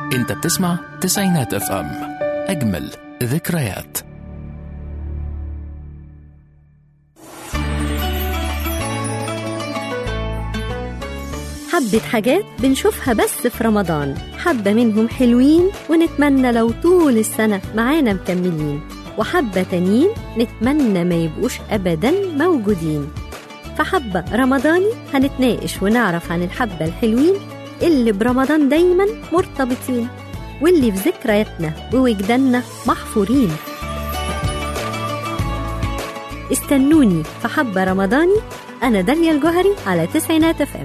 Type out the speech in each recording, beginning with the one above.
انت بتسمع تسعينات اف ام اجمل ذكريات حبة حاجات بنشوفها بس في رمضان حبة منهم حلوين ونتمنى لو طول السنة معانا مكملين وحبة تانيين نتمنى ما يبقوش أبدا موجودين فحبة رمضاني هنتناقش ونعرف عن الحبة الحلوين اللي برمضان دايما مرتبطين واللي في ذكرياتنا ووجداننا محفورين استنوني في حبة رمضاني أنا داليا الجوهري على تسعينات اف ام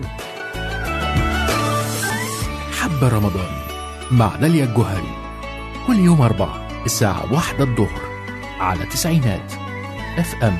حبة رمضان مع داليا الجوهري كل يوم أربعة الساعة واحدة الظهر على تسعينات اف ام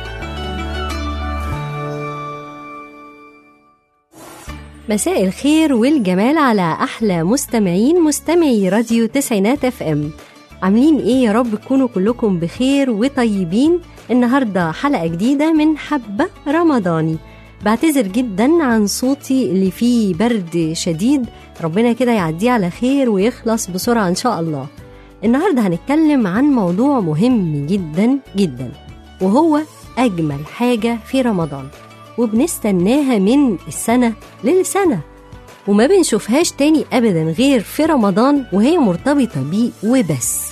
مساء الخير والجمال على أحلى مستمعين مستمعي راديو تسعينات اف ام عاملين ايه يا رب تكونوا كلكم بخير وطيبين النهاردة حلقة جديدة من حبة رمضاني بعتذر جدا عن صوتي اللي فيه برد شديد ربنا كده يعديه على خير ويخلص بسرعة إن شاء الله النهاردة هنتكلم عن موضوع مهم جدا جدا وهو أجمل حاجة في رمضان وبنستناها من السنة للسنة وما بنشوفهاش تاني أبدا غير في رمضان وهي مرتبطة بيه وبس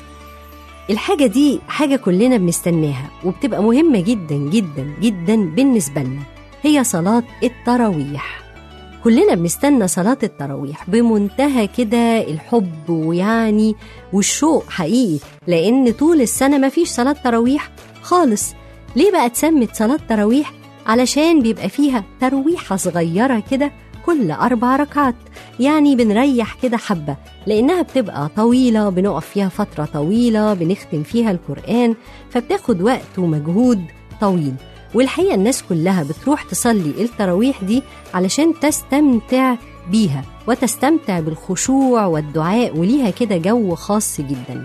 الحاجة دي حاجة كلنا بنستناها وبتبقى مهمة جدا جدا جدا بالنسبة لنا هي صلاة التراويح كلنا بنستنى صلاة التراويح بمنتهى كده الحب ويعني والشوق حقيقي لأن طول السنة ما فيش صلاة تراويح خالص ليه بقى اتسمت صلاة تراويح؟ علشان بيبقى فيها ترويحة صغيرة كده كل أربع ركعات يعني بنريح كده حبة لأنها بتبقى طويلة بنقف فيها فترة طويلة بنختم فيها القرآن فبتاخد وقت ومجهود طويل والحقيقة الناس كلها بتروح تصلي التراويح دي علشان تستمتع بيها وتستمتع بالخشوع والدعاء وليها كده جو خاص جدا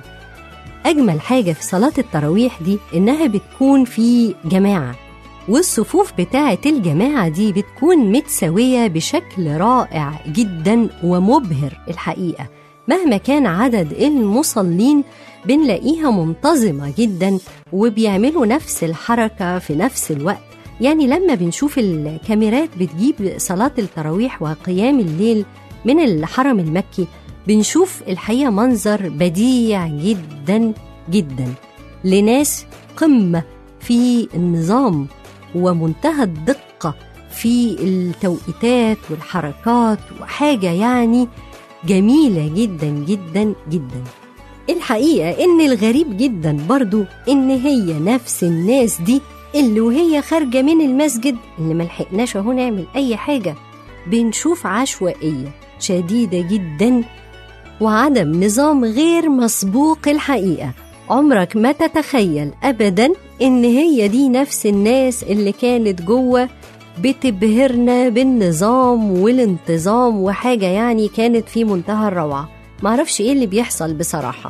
أجمل حاجة في صلاة التراويح دي إنها بتكون في جماعة والصفوف بتاعة الجماعة دي بتكون متساوية بشكل رائع جدا ومبهر الحقيقة مهما كان عدد المصلين بنلاقيها منتظمة جدا وبيعملوا نفس الحركة في نفس الوقت يعني لما بنشوف الكاميرات بتجيب صلاة التراويح وقيام الليل من الحرم المكي بنشوف الحقيقة منظر بديع جدا جدا لناس قمة في النظام ومنتهى الدقة في التوقيتات والحركات وحاجة يعني جميلة جدا جدا جدا الحقيقة إن الغريب جدا برضو إن هي نفس الناس دي اللي وهي خارجة من المسجد اللي ملحقناش أهو نعمل أي حاجة بنشوف عشوائية شديدة جدا وعدم نظام غير مسبوق الحقيقة عمرك ما تتخيل أبدا إن هي دي نفس الناس اللي كانت جوه بتبهرنا بالنظام والانتظام وحاجة يعني كانت في منتهى الروعة معرفش ايه اللي بيحصل بصراحة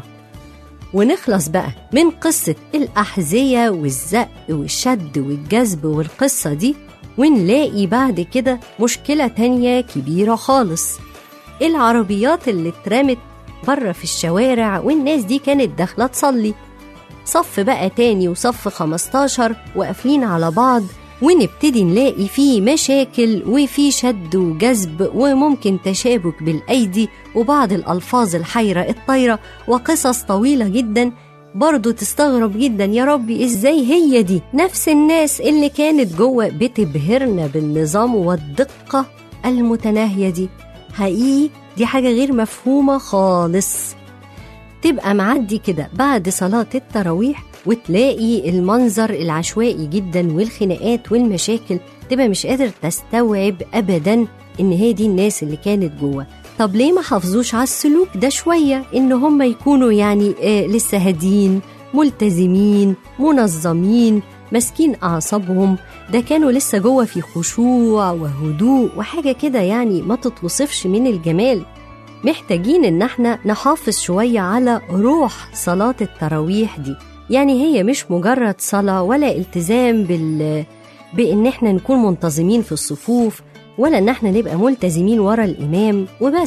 ونخلص بقى من قصة الأحذية والزق والشد والجذب والقصة دي ونلاقي بعد كده مشكلة تانية كبيرة خالص العربيات اللي اترمت بره في الشوارع والناس دي كانت داخلة تصلي صف بقى تاني وصف 15 وقافلين على بعض ونبتدي نلاقي فيه مشاكل وفي شد وجذب وممكن تشابك بالأيدي وبعض الألفاظ الحيرة الطايرة وقصص طويلة جدا برضو تستغرب جدا يا ربي ازاي هي دي نفس الناس اللي كانت جوه بتبهرنا بالنظام والدقة المتناهية دي حقيقي دي حاجة غير مفهومة خالص تبقى معدي كده بعد صلاة التراويح وتلاقي المنظر العشوائي جدا والخناقات والمشاكل تبقى مش قادر تستوعب ابدا ان هي دي الناس اللي كانت جوه طب ليه ما حافظوش على السلوك ده شوية ان هم يكونوا يعني آه لسه هادين ملتزمين منظمين ماسكين اعصابهم ده كانوا لسه جوه في خشوع وهدوء وحاجة كده يعني ما تتوصفش من الجمال محتاجين ان احنا نحافظ شوية على روح صلاة التراويح دي يعني هي مش مجرد صلاة ولا التزام بال بإن احنا نكون منتظمين في الصفوف ولا إن احنا نبقى ملتزمين ورا الإمام وبس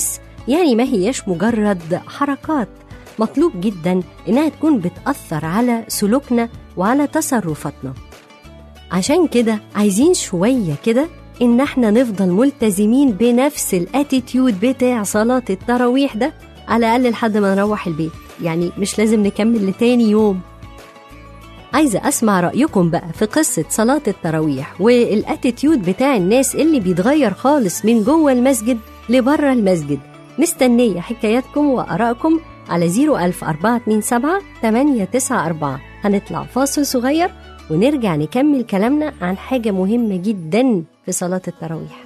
يعني ما هياش مجرد حركات مطلوب جدا إنها تكون بتأثر على سلوكنا وعلى تصرفاتنا عشان كده عايزين شوية كده إن احنا نفضل ملتزمين بنفس الاتيتيود بتاع صلاة التراويح ده على الأقل لحد ما نروح البيت يعني مش لازم نكمل لتاني يوم عايزة أسمع رأيكم بقى في قصة صلاة التراويح والاتيتيود بتاع الناس اللي بيتغير خالص من جوه المسجد لبره المسجد مستنية حكاياتكم وآرائكم على 01427 894 هنطلع فاصل صغير ونرجع نكمل كلامنا عن حاجة مهمة جدا في صلاة التراويح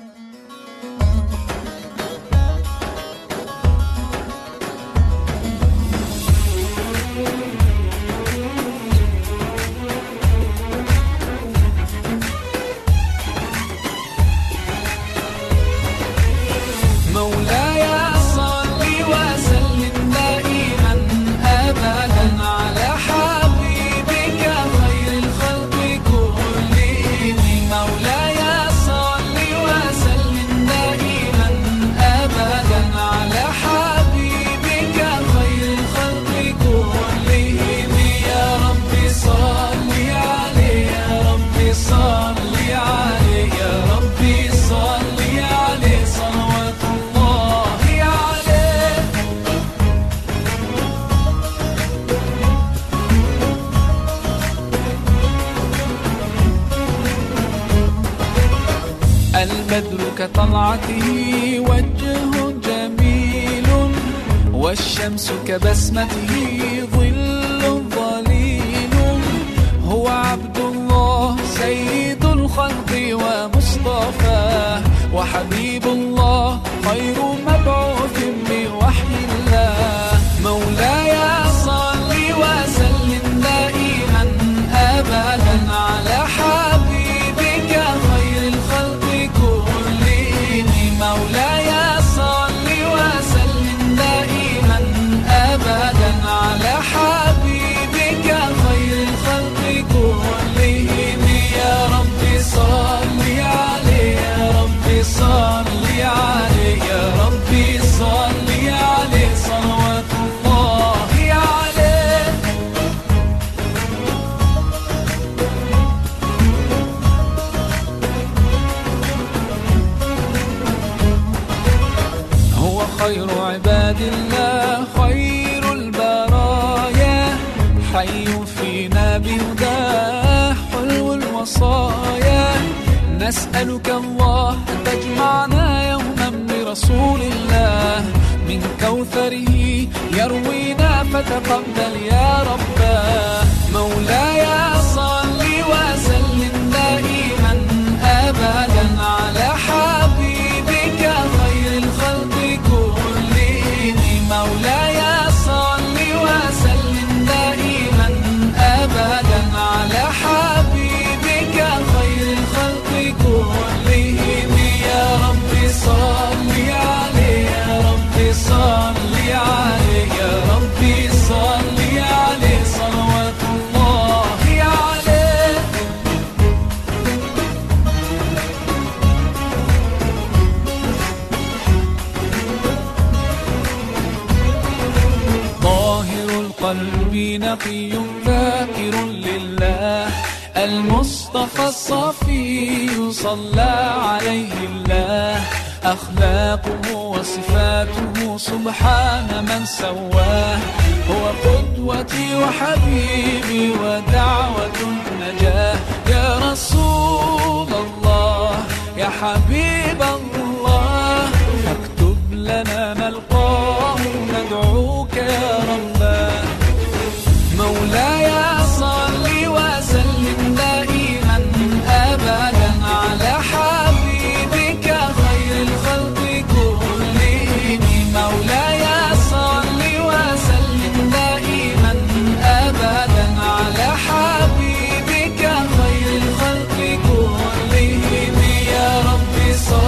مولاي صل وسلم دائما ابدا على حبيبك خير الخلق كلهم مولاي صل وسلم دائما ابدا على حبيبك خير الخلق كلهم يا رب صل عليه يا رب صل عليه يا رب صل عليه صلوات الله عليه البدر كطلعته وجه جميل والشمس كبسمته ظل ظليل هو عبد الله سيد الخلق ومصطفاه وحبيب الله خير مبعوث بوحي الله مولاي صل وسلم دائما ابدا على حبيبك خير الخلق كلهم مولاي صل وسلم دائما ابدا على حبيبك خير الخلق كلهم يا رب صل عليه يا رب صل عليه يا رب صل عليه صلوات الله عليه هو خير عباد الله خير البرايا حي فينا بهداه حلو الوصايا نسألك الله أن تجمعنا يوما برسول الله من كوثره يروينا فتقبل يا رباه مولاي صل وسلم دائما أبدا على حبيبك خير الخلق كلهم مولاي صل وسلم دائما أبدا على حبيبك خير الخلق كلهم يا رب صل عليه يا رب صل عليه يا رب صل عليه صلوات الله عليه طاهر القلب نقي ذاكر لله المصطفى الصفي صلى عليه الله أخلاقه وصفاته سبحان من سواه هو قدوتي وحبيبي ودعوة النجاة يا رسول الله يا حبيب الله فاكتب لنا نلقاه ندعوك يا رباه مولاي صل وسلم دائما ابدا على حبيبك خير الخلق كلهم مولاي صل وسلم دائما ابدا على حبيبك خير الخلق كلهم يا رب صل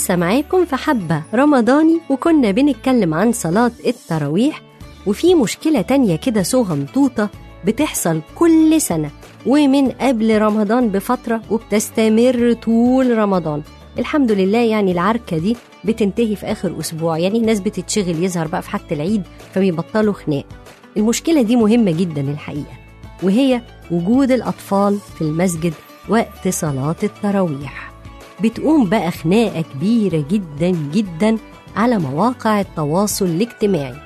ولسه معاكم في حبة رمضاني وكنا بنتكلم عن صلاة التراويح وفي مشكلة تانية كده صغنطوطة بتحصل كل سنة ومن قبل رمضان بفترة وبتستمر طول رمضان الحمد لله يعني العركة دي بتنتهي في آخر أسبوع يعني الناس بتتشغل يظهر بقى في حاجة العيد فبيبطلوا خناق المشكلة دي مهمة جدا الحقيقة وهي وجود الأطفال في المسجد وقت صلاة التراويح بتقوم بقى خناقة كبيرة جدا جدا على مواقع التواصل الاجتماعي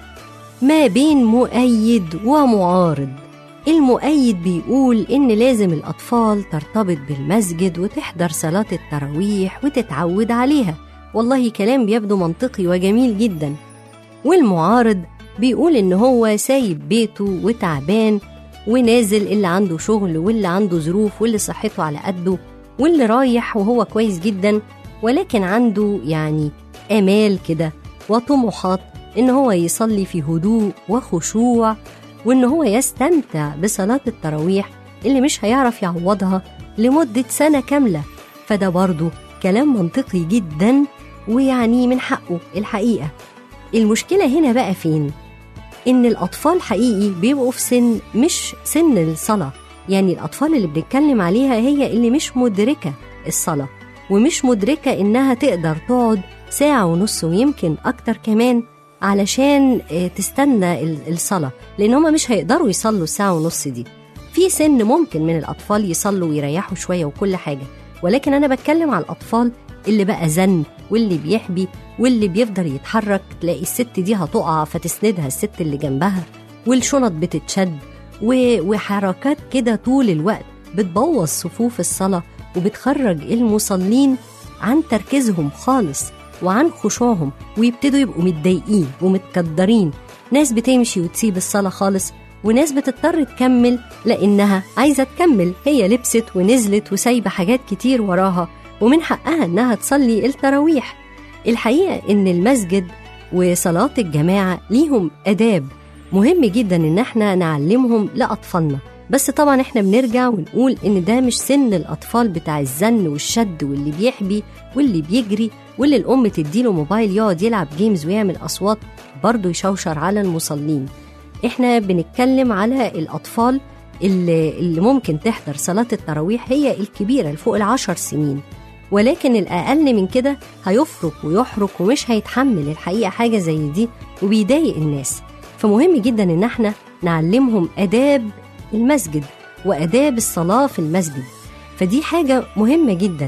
ما بين مؤيد ومعارض المؤيد بيقول إن لازم الأطفال ترتبط بالمسجد وتحضر صلاة التراويح وتتعود عليها والله كلام بيبدو منطقي وجميل جدا والمعارض بيقول إن هو سايب بيته وتعبان ونازل اللي عنده شغل واللي عنده ظروف واللي صحته على قده واللي رايح وهو كويس جدا ولكن عنده يعني آمال كده وطموحات إن هو يصلي في هدوء وخشوع وإن هو يستمتع بصلاة التراويح اللي مش هيعرف يعوضها لمدة سنة كاملة فده برضه كلام منطقي جدا ويعني من حقه الحقيقة المشكلة هنا بقى فين؟ إن الأطفال حقيقي بيبقوا في سن مش سن الصلاة يعني الأطفال اللي بنتكلم عليها هي اللي مش مدركة الصلاة ومش مدركة إنها تقدر تقعد ساعة ونص ويمكن أكتر كمان علشان تستنى الصلاة لأن هما مش هيقدروا يصلوا الساعة ونص دي في سن ممكن من الأطفال يصلوا ويريحوا شوية وكل حاجة ولكن أنا بتكلم على الأطفال اللي بقى زن واللي بيحبي واللي بيفضل يتحرك تلاقي الست دي هتقع فتسندها الست اللي جنبها والشنط بتتشد وحركات كده طول الوقت بتبوظ صفوف الصلاة وبتخرج المصلين عن تركيزهم خالص وعن خشوعهم ويبتدوا يبقوا متضايقين ومتكدرين ناس بتمشي وتسيب الصلاة خالص وناس بتضطر تكمل لأنها عايزة تكمل هي لبست ونزلت وسايبة حاجات كتير وراها ومن حقها إنها تصلي التراويح الحقيقة إن المسجد وصلاة الجماعة ليهم آداب مهم جدا إن احنا نعلمهم لأطفالنا بس طبعا احنا بنرجع ونقول إن ده مش سن الأطفال بتاع الزن والشد واللي بيحبي واللي بيجري واللي الأم تديله موبايل يقعد يلعب جيمز ويعمل أصوات برضه يشوشر على المصلين احنا بنتكلم على الأطفال اللي, اللي ممكن تحضر صلاة التراويح هي الكبيرة اللي فوق العشر سنين ولكن الأقل من كده هيفرك ويحرك ومش هيتحمل الحقيقة حاجة زي دي وبيضايق الناس فمهم جدا إن احنا نعلمهم آداب المسجد وآداب الصلاة في المسجد فدي حاجة مهمة جدا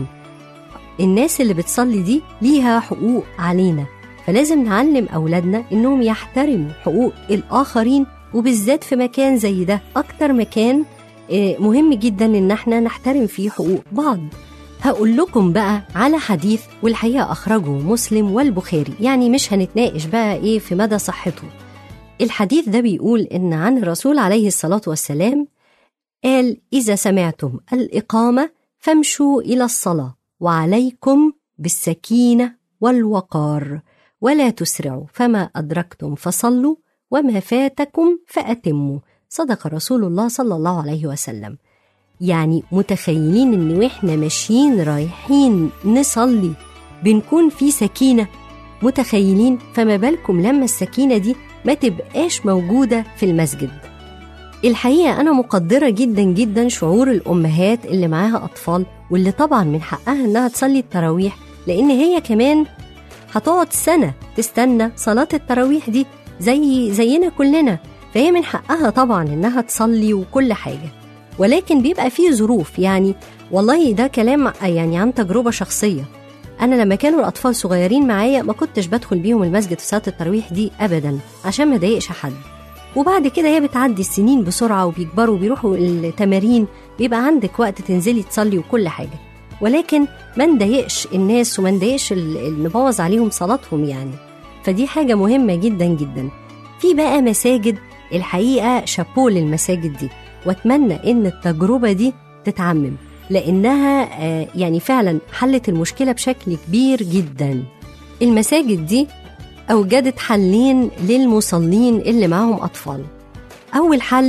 الناس اللي بتصلي دي ليها حقوق علينا فلازم نعلم أولادنا إنهم يحترموا حقوق الآخرين وبالذات في مكان زي ده أكتر مكان مهم جدا إن احنا نحترم فيه حقوق بعض هقول لكم بقى على حديث والحقيقة أخرجه مسلم والبخاري يعني مش هنتناقش بقى إيه في مدى صحته الحديث ده بيقول إن عن الرسول عليه الصلاة والسلام قال إذا سمعتم الإقامة فامشوا إلى الصلاة وعليكم بالسكينة والوقار ولا تسرعوا فما أدركتم فصلوا وما فاتكم فأتموا صدق رسول الله صلى الله عليه وسلم يعني متخيلين ان واحنا ماشيين رايحين نصلي بنكون في سكينه متخيلين فما بالكم لما السكينه دي ما تبقاش موجوده في المسجد الحقيقه انا مقدره جدا جدا شعور الامهات اللي معاها اطفال واللي طبعا من حقها انها تصلي التراويح لان هي كمان هتقعد سنه تستنى صلاه التراويح دي زي زينا كلنا فهي من حقها طبعا انها تصلي وكل حاجه ولكن بيبقى فيه ظروف يعني والله ده كلام يعني عن تجربة شخصية أنا لما كانوا الأطفال صغيرين معايا ما كنتش بدخل بيهم المسجد في صلاة التراويح دي أبدا عشان ما ضايقش حد وبعد كده هي بتعدي السنين بسرعة وبيكبروا وبيروحوا التمارين بيبقى عندك وقت تنزلي تصلي وكل حاجة ولكن ما نضايقش الناس وما نضايقش نبوظ عليهم صلاتهم يعني فدي حاجة مهمة جدا جدا في بقى مساجد الحقيقة شابو للمساجد دي واتمنى ان التجربه دي تتعمم لانها يعني فعلا حلت المشكله بشكل كبير جدا المساجد دي اوجدت حلين للمصلين اللي معاهم اطفال اول حل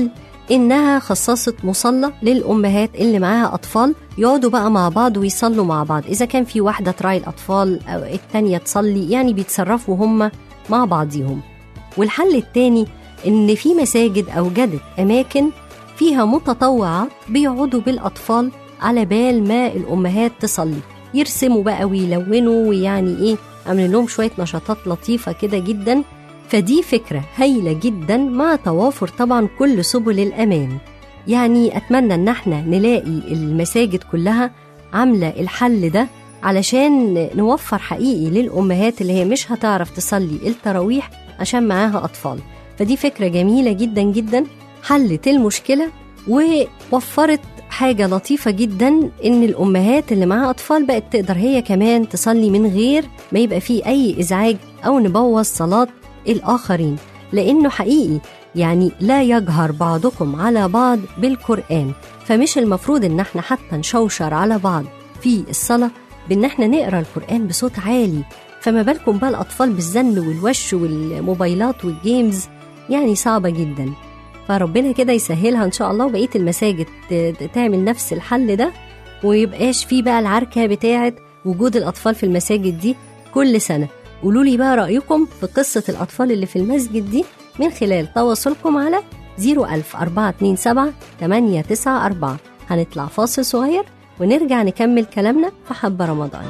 إنها خصصت مصلى للأمهات اللي معاها أطفال يقعدوا بقى مع بعض ويصلوا مع بعض إذا كان في واحدة تراعي الأطفال أو التانية تصلي يعني بيتصرفوا هم مع بعضيهم والحل التاني إن في مساجد أوجدت أماكن فيها متطوعات بيقعدوا بالأطفال على بال ما الأمهات تصلي يرسموا بقى ويلونوا ويعني إيه عاملين لهم شوية نشاطات لطيفة كده جدا فدي فكرة هايلة جدا مع توافر طبعا كل سبل الأمان يعني أتمنى إن احنا نلاقي المساجد كلها عاملة الحل ده علشان نوفر حقيقي للأمهات اللي هي مش هتعرف تصلي التراويح عشان معاها أطفال فدي فكرة جميلة جدا جدا حلت المشكلة ووفرت حاجة لطيفة جدا إن الأمهات اللي معاها أطفال بقت تقدر هي كمان تصلي من غير ما يبقى فيه أي إزعاج أو نبوظ صلاة الآخرين لأنه حقيقي يعني لا يجهر بعضكم على بعض بالقرآن فمش المفروض إن احنا حتى نشوشر على بعض في الصلاة بإن احنا نقرأ القرآن بصوت عالي فما بالكم بقى الأطفال بالزن والوش والموبايلات والجيمز يعني صعبة جدا فربنا كده يسهلها إن شاء الله وبقية المساجد ت- تعمل نفس الحل ده ويبقاش فيه بقى العركة بتاعة وجود الأطفال في المساجد دي كل سنة قولوا لي بقى رأيكم في قصة الأطفال اللي في المسجد دي من خلال تواصلكم على 01000 427 894 هنطلع فاصل صغير ونرجع نكمل كلامنا في حبة رمضان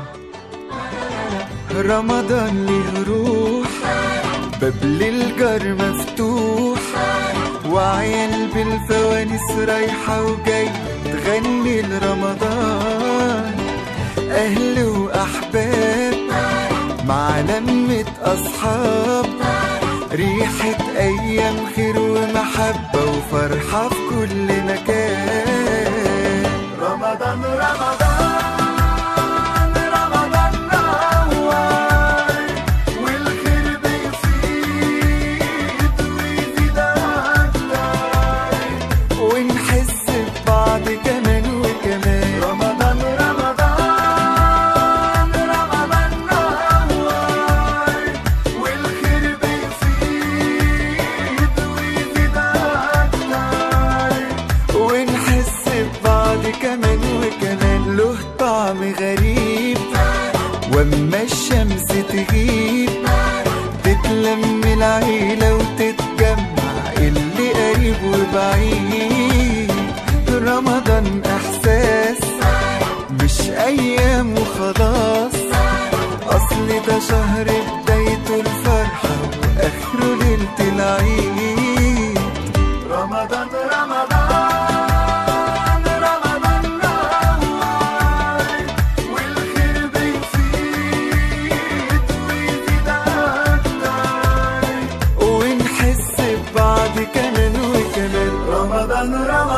رمضان ليه روح باب للجار مفتوح وعيال بالفوانيس رايحة وجاي تغني لرمضان أهل وأحباب مع لمة أصحاب ريحة أيام خير ومحبة وفرحة في كل مكان رمضان رمضان رمضان نور والخير بيزيد ويزيد أكتر ونحس ببعض كمان وكمان رمضان رمضان رمضان نور والخير بيزيد ويزيد أكتر ونحس ببعض كمان وكمان له طعم غريب واما الشمس تغيب تتلم العيلة وتتجمع اللي قريب وبعيد رمضان احساس مش ايام وخلاص اصل ده شهر بدايته الفرحة واخره ليلة العيد رمضان رمضان رمضان نور والخير بيزيد ويزيد أكتر ونحس ببعض كمان وكمان رمضان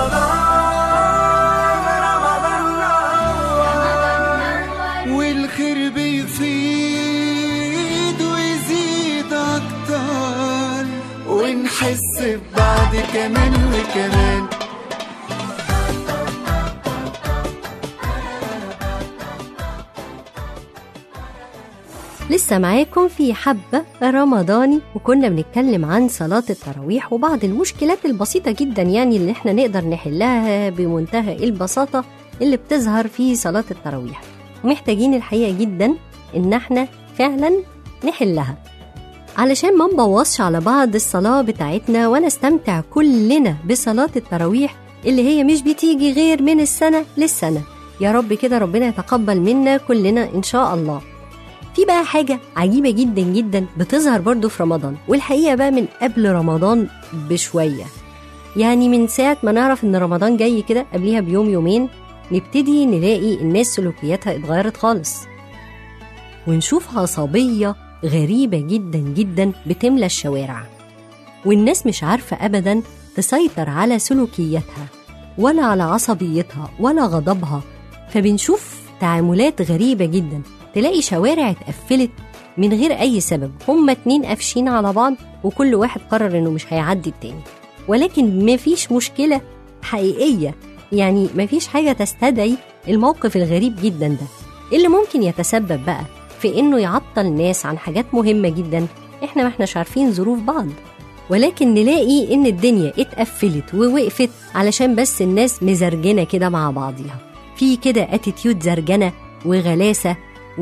رمضان رمضان نور والخير بيزيد ويزيد أكتر ونحس ببعض كمان وكمان لسه معاكم في حبة رمضاني وكنا بنتكلم عن صلاة التراويح وبعض المشكلات البسيطة جدا يعني اللي احنا نقدر نحلها بمنتهى البساطة اللي بتظهر في صلاة التراويح ومحتاجين الحقيقة جدا ان احنا فعلا نحلها علشان ما نبوظش على بعض الصلاة بتاعتنا ونستمتع كلنا بصلاة التراويح اللي هي مش بتيجي غير من السنة للسنة يا رب كده ربنا يتقبل منا كلنا إن شاء الله في بقى حاجة عجيبة جدا جدا بتظهر برضو في رمضان والحقيقة بقى من قبل رمضان بشوية يعني من ساعة ما نعرف إن رمضان جاي كده قبليها بيوم يومين نبتدي نلاقي الناس سلوكياتها اتغيرت خالص ونشوف عصبية غريبة جدا جدا بتملى الشوارع والناس مش عارفة أبدا تسيطر على سلوكياتها ولا على عصبيتها ولا غضبها فبنشوف تعاملات غريبة جدا تلاقي شوارع اتقفلت من غير أي سبب هما اتنين قافشين على بعض وكل واحد قرر إنه مش هيعدي التاني ولكن مفيش مشكلة حقيقية يعني مفيش حاجة تستدعي الموقف الغريب جدا ده اللي ممكن يتسبب بقى في إنه يعطل الناس عن حاجات مهمة جدا إحنا ما إحناش عارفين ظروف بعض ولكن نلاقي إن الدنيا اتقفلت ووقفت علشان بس الناس مزرجنة كده مع بعضيها في كده اتيتيود زرجنة وغلاسة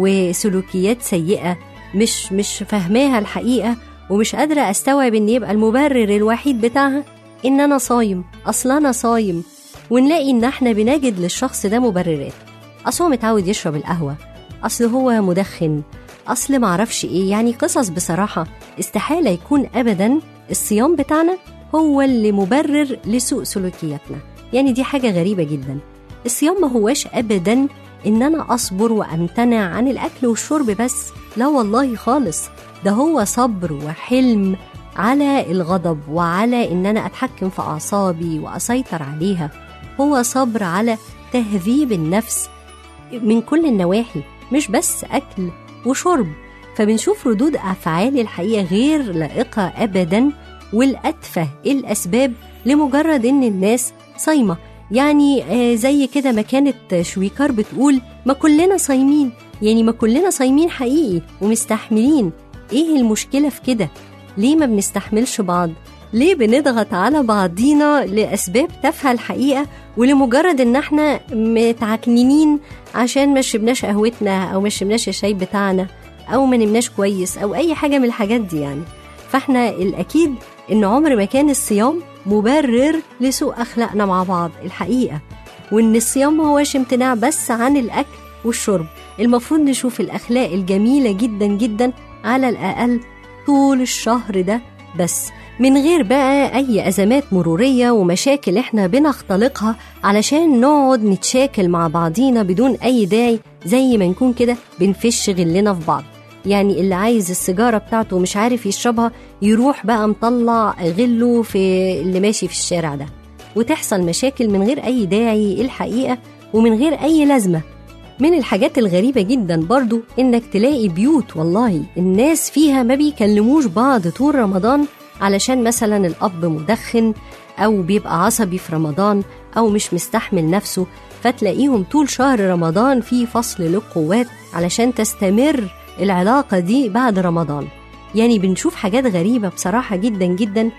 وسلوكيات سيئة مش مش فاهماها الحقيقة ومش قادرة أستوعب إن يبقى المبرر الوحيد بتاعها إن أنا صايم أصل أنا صايم ونلاقي إن إحنا بنجد للشخص ده مبررات أصل هو متعود يشرب القهوة أصل هو مدخن أصل معرفش إيه يعني قصص بصراحة استحالة يكون أبدا الصيام بتاعنا هو اللي مبرر لسوء سلوكياتنا يعني دي حاجة غريبة جدا الصيام ما هواش أبدا إن أنا أصبر وأمتنع عن الأكل والشرب بس لا والله خالص ده هو صبر وحلم على الغضب وعلى إن أنا أتحكم في أعصابي وأسيطر عليها هو صبر على تهذيب النفس من كل النواحي مش بس أكل وشرب فبنشوف ردود أفعال الحقيقة غير لائقة أبدا والأتفه الأسباب لمجرد إن الناس صايمة يعني آه، زي كده ما كانت شويكار بتقول ما كلنا صايمين يعني ما كلنا صايمين حقيقي ومستحملين ايه المشكلة في كده ليه ما بنستحملش بعض ليه بنضغط على بعضينا لأسباب تافهة الحقيقة ولمجرد ان احنا متعكننين عشان ما شربناش قهوتنا او ما شربناش الشاي بتاعنا او ما نمناش كويس او اي حاجة من الحاجات دي يعني فاحنا الاكيد ان عمر ما كان الصيام مبرر لسوء اخلاقنا مع بعض الحقيقة وان الصيام ما هوش امتناع بس عن الاكل والشرب المفروض نشوف الاخلاق الجميلة جدا جدا على الاقل طول الشهر ده بس من غير بقى أي أزمات مرورية ومشاكل إحنا بنختلقها علشان نقعد نتشاكل مع بعضينا بدون أي داعي زي ما نكون كده بنفش غلنا في بعض يعني اللي عايز السيجارة بتاعته ومش عارف يشربها يروح بقى مطلع غله في اللي ماشي في الشارع ده وتحصل مشاكل من غير أي داعي الحقيقة ومن غير أي لازمة من الحاجات الغريبة جدا برضو إنك تلاقي بيوت والله الناس فيها ما بيكلموش بعض طول رمضان علشان مثلا الأب مدخن أو بيبقى عصبي في رمضان أو مش مستحمل نفسه فتلاقيهم طول شهر رمضان في فصل للقوات علشان تستمر العلاقة دي بعد رمضان يعني بنشوف حاجات غريبة بصراحة جدا جدا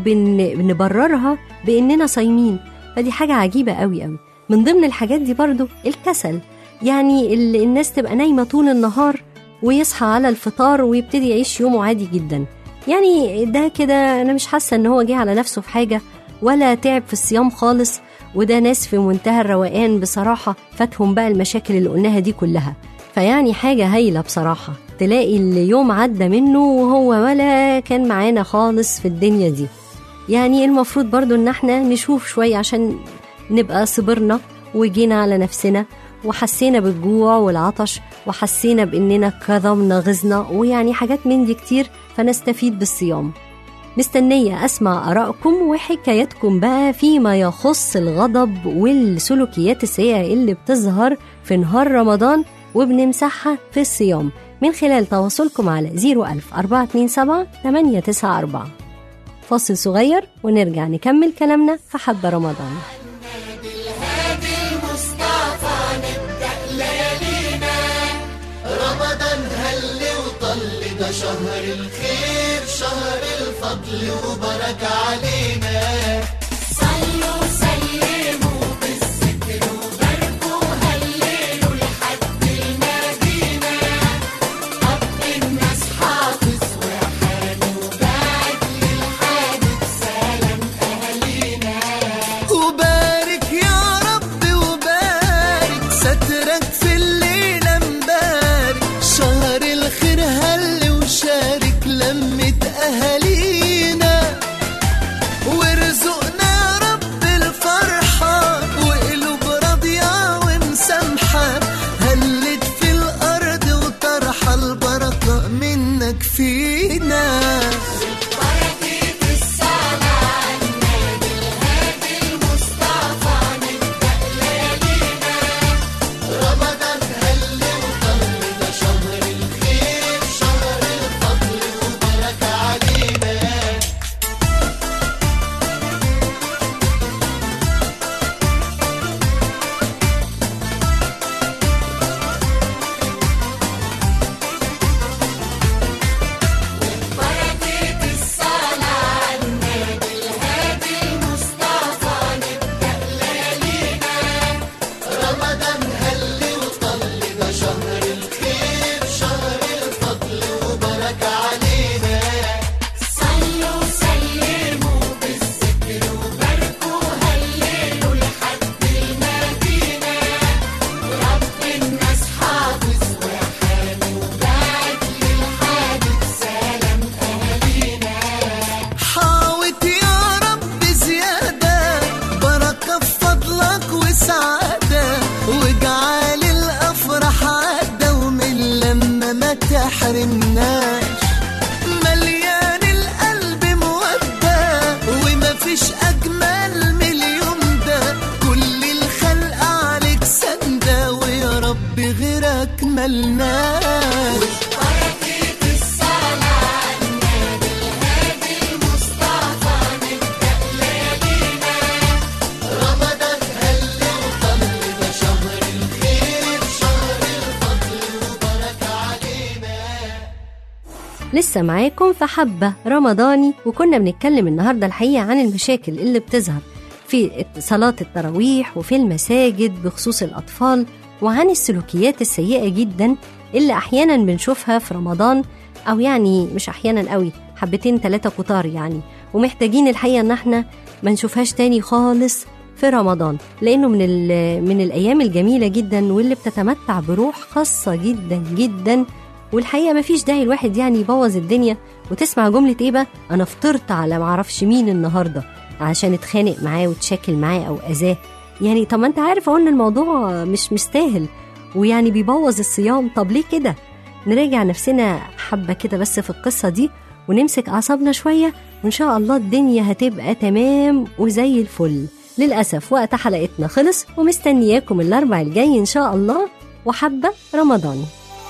وبنبررها بإننا صايمين فدي حاجة عجيبة قوي قوي من ضمن الحاجات دي برضو الكسل يعني ال- الناس تبقى نايمة طول النهار ويصحى على الفطار ويبتدي يعيش يومه عادي جدا يعني ده كده أنا مش حاسة إن هو جه على نفسه في حاجة ولا تعب في الصيام خالص وده ناس في منتهى الروقان بصراحة فاتهم بقى المشاكل اللي قلناها دي كلها فيعني حاجة هايلة بصراحة تلاقي اليوم عدى منه وهو ولا كان معانا خالص في الدنيا دي يعني المفروض برضو ان احنا نشوف شوية عشان نبقى صبرنا وجينا على نفسنا وحسينا بالجوع والعطش وحسينا باننا كظمنا غزنا ويعني حاجات من دي كتير فنستفيد بالصيام مستنية أسمع آرائكم وحكاياتكم بقى فيما يخص الغضب والسلوكيات السيئة اللي بتظهر في نهار رمضان وبنمسحها في الصيام من خلال تواصلكم على 01000 427 894 فاصل صغير ونرجع نكمل كلامنا في حب رمضان رمضان هل وطل ده شهر الخير شهر الفضل وبركة علينا صلوا سلموا بالذكر وباركوا هللوا لحد المدينة رب الناس حافظ وحامي وبعد للحادث سلام أهالينا وبارك يا رب وبارك سترك في الليلة مبارك شهر الخير هل وشارك لمة أهالينا مفيش أجمل من اليوم ده كل الخلق عليك سندة ويا رب غيرك ملناش رمضان هل وطل ده شهر الخير شهر الفضل وبركة علينا لسه معاكم في حبة رمضاني وكنا بنتكلم النهاردة الحقيقة عن المشاكل اللي بتظهر في صلاة التراويح وفي المساجد بخصوص الأطفال وعن السلوكيات السيئة جدا اللي أحيانا بنشوفها في رمضان أو يعني مش أحيانا قوي حبتين ثلاثة كتار يعني ومحتاجين الحقيقة إن احنا ما نشوفهاش تاني خالص في رمضان لأنه من, ال- من الأيام الجميلة جدا واللي بتتمتع بروح خاصة جدا جدا والحقيقه مفيش داعي الواحد يعني يبوظ الدنيا وتسمع جمله ايه بقى انا فطرت على معرفش مين النهارده عشان اتخانق معاه وتشاكل معاه او اذاه يعني طب ما انت عارف اهو ان الموضوع مش مستاهل ويعني بيبوظ الصيام طب ليه كده نراجع نفسنا حبه كده بس في القصه دي ونمسك اعصابنا شويه وان شاء الله الدنيا هتبقى تمام وزي الفل للاسف وقت حلقتنا خلص ومستنياكم الاربع الجاي ان شاء الله وحبه رمضاني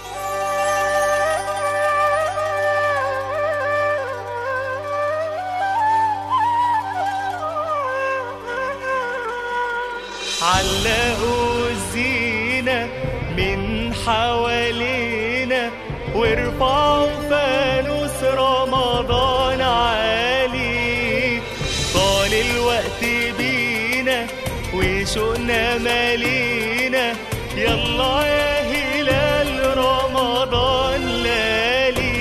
علقوا الزينة من حوالينا وارفعوا فانوس رمضان عالي طال الوقت بينا وشوقنا مالينا يلا يا هلال رمضان لالي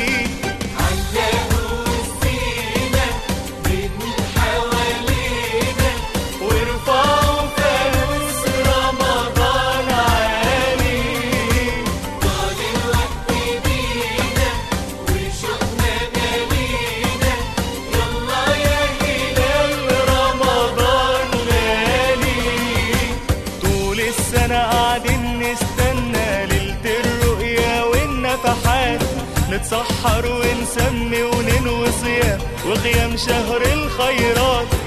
وارفعوا فانوس رمضان عالي رمضان غالي طول السنة قاعدين نستنى ليلة الرؤيا والنفحات نتسحر ونسمي وننوي صيام وقيام شهر الخيرات